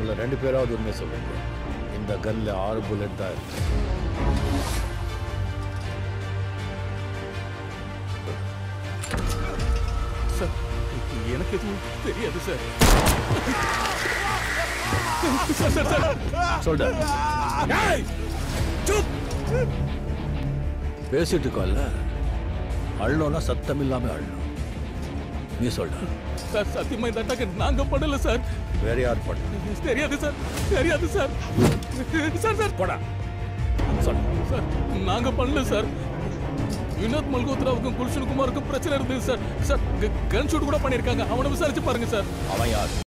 அவங்கள ரெண்டு பேராவது உண்மை சொல்லுங்க இந்த கன்ல ஆறு புல்லட் தான் இருக்கு சார் எனக்கு எதுவும் தெரியாது சார் சார் சார் சார் சொல்ற பேசிட்டு இருக்கோம்ல அள்ளோன்னா சத்தம் இல்லாம அள்ளணும் நீ சொல்ற சார் சத்தியமா இந்த அட்டாக்கு நாங்க பண்ணல சார் வேற யார் பண்ண தெரியாது சார் தெரியாது சார் சார் சார் போடா சொல் சார் நாங்க பண்ணல சார் வினோத் மல்கோத்ராவுக்கும் குல்ஷன் குமாருக்கும் பிரச்சனை இருந்தது சார் சார் கன் ஷூட் கூட பண்ணிருக்காங்க அவனை விசாரிச்சு பாருங்க சார் அவன் யார்